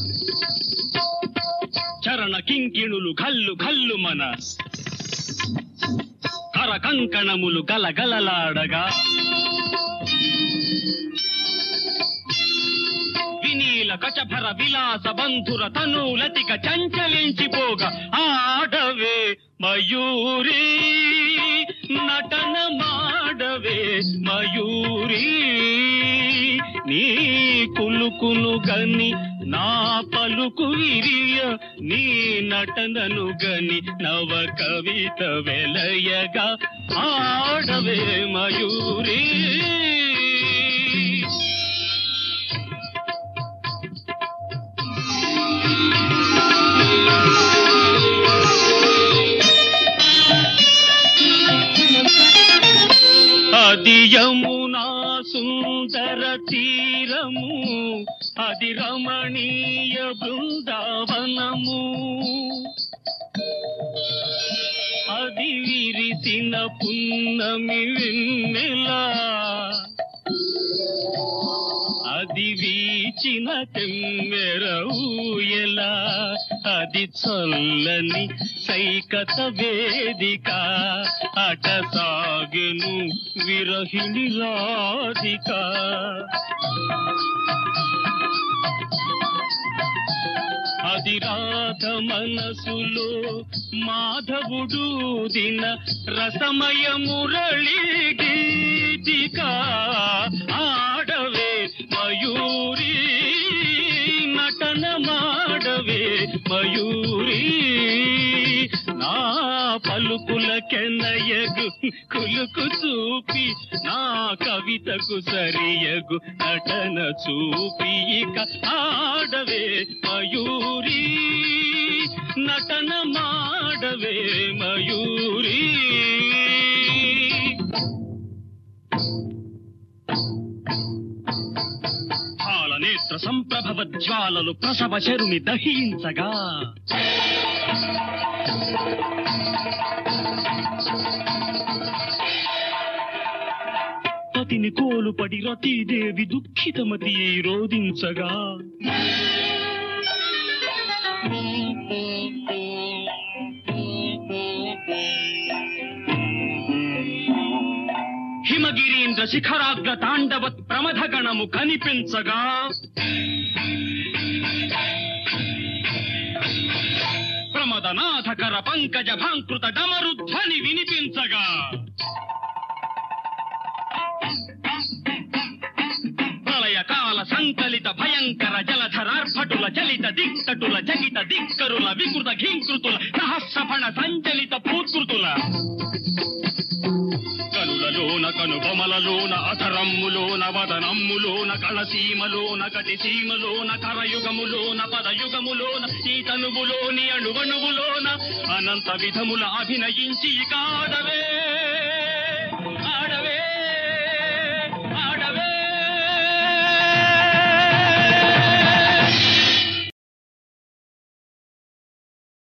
చరణ కింకిణులు కల్లు కల్లు మన కర కంకణములు గలగలలాడగా వినీల కచభర విలాస బంధుర తనులతిక చంచలించిపోగా ఆడవే మయూరి నటన మాడవే మయూరి నీ కులుకును గని నా పలుకు విరియ నీ నటనను గని నవ కవిత వెలయగా ఆడవే మయూరి అది యమునా సుందర తీరము అది రమణీయ బృందావనము అది విరిసిన పున్నమి వెన్నెలా అది వీచిన తెమ్మెర ఊయలా అది చల్లని సైకత వేదిక అట సాగెను విరహిణి రాధిక అది రాధ మనసులో మాధవుడు దిన రసమయ మురళి గీతిక ఆడవే మయూరి నటన మాడవే మయూరి నా పలుకుల కెనయగు కులుకు చూపి నా కవితకు సరియగు నటన చూపి ఇక ఆడవే మయూరి నటన మాడవే మయూరి నేత్ర సంప్రభవ జ్వాలలు ప్రసవ చెరుని దహించగా పతిని కోలుపడి రతీదేవి దుఃఖితమతి రోధించగా హిమగిరీంద్ర శిఖరాగ్ర తాండవత్ ప్రమథగణము కనిపించగా ప్రమదనాథకర పంకజ భాంకృత డమరుధ్వని వినిపించగా ప్రళయకాల సంకలిత భయంకర జలధరార్భటుల చలిత దిక్కటుల జగిత దిక్కరుల వికృత ఘీంకృతుల సహస్రఫణ సంచలిత పూత్కృతుల కనులలోన కనుబొమలలోన అధరమ్ములోన వదనమ్ములోన కళసీమలోన కటిసీమలోన కరయుగములోన పదయుగములోన ఈ తనువులోని అణువణువులోన అనంత విధముల అభినయించి కాడవే